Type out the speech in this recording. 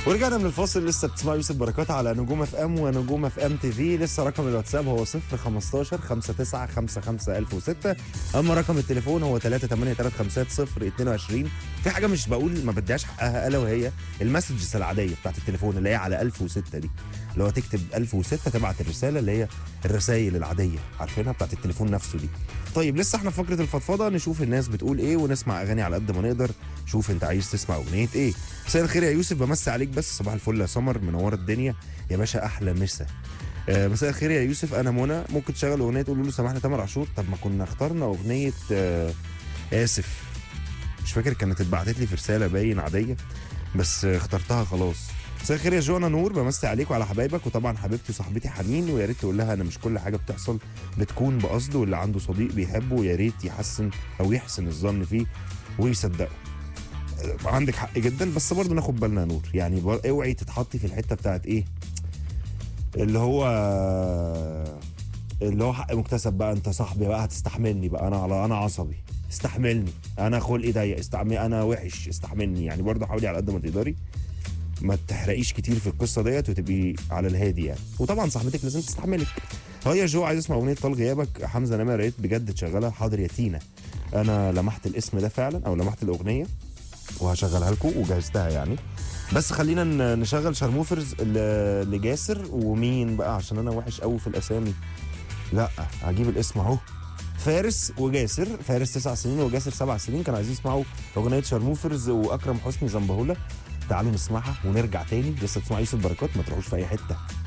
ورجعنا من الفاصل لسه بتسمعوا يوسف بركات على نجوم اف ام ونجوم اف ام تي في لسه رقم الواتساب هو 0 15 59 55 1006 اما رقم التليفون هو 38350 22 في حاجه مش بقول ما بديهاش حقها الا وهي المسجز العاديه بتاعت التليفون اللي هي على 1006 دي اللي هو تكتب 1006 تبعت الرساله اللي هي الرسائل العاديه عارفينها بتاعت التليفون نفسه دي طيب لسه احنا في فقره الفضفضه نشوف الناس بتقول ايه ونسمع اغاني على قد ما نقدر شوف انت عايز تسمع اغنيه ايه مساء الخير يا يوسف بمسي عليك بس صباح الفل يا سمر منور الدنيا يا باشا احلى مسا آه مساء الخير يا يوسف انا منى ممكن تشغل اغنيه تقول له سامحني تامر عاشور طب ما كنا اخترنا اغنيه آه اسف مش فاكر كانت اتبعتت لي في رساله باين عاديه بس آه اخترتها خلاص مساء الخير يا جوانا نور بمسي عليك وعلى حبايبك وطبعا حبيبتي وصاحبتي حنين ويا ريت تقول لها انا مش كل حاجه بتحصل بتكون بقصد واللي عنده صديق بيحبه يا ريت يحسن او يحسن الظن فيه ويصدقه عندك حق جدا بس برضه ناخد بالنا يا نور يعني بر- اوعي تتحطي في الحته بتاعت ايه اللي هو اللي هو حق مكتسب بقى انت صاحبي بقى هتستحملني بقى انا على انا عصبي استحملني انا خلقي ضيق استحمل انا وحش استحملني يعني برضه حاولي على قد ما تقدري ما تحرقيش كتير في القصه ديت وتبقي على الهادي يعني وطبعا صاحبتك لازم تستحملك اه يا جو عايز اسمع اغنيه طال غيابك حمزه نمر يا ريت بجد تشغلها حاضر يا تينا انا لمحت الاسم ده فعلا او لمحت الاغنيه وهشغلها لكم وجهزتها يعني بس خلينا ن- نشغل شرموفرز ل- لجاسر ومين بقى عشان انا وحش قوي في الاسامي لا هجيب الاسم اهو فارس وجاسر فارس تسع سنين وجاسر سبع سنين كانوا عايزين يسمعوا اغنيه شرموفرز واكرم حسني زنبهولة تعالوا نسمعها ونرجع تاني لسه تسمع يوسف بركات ما تروحوش في اي حته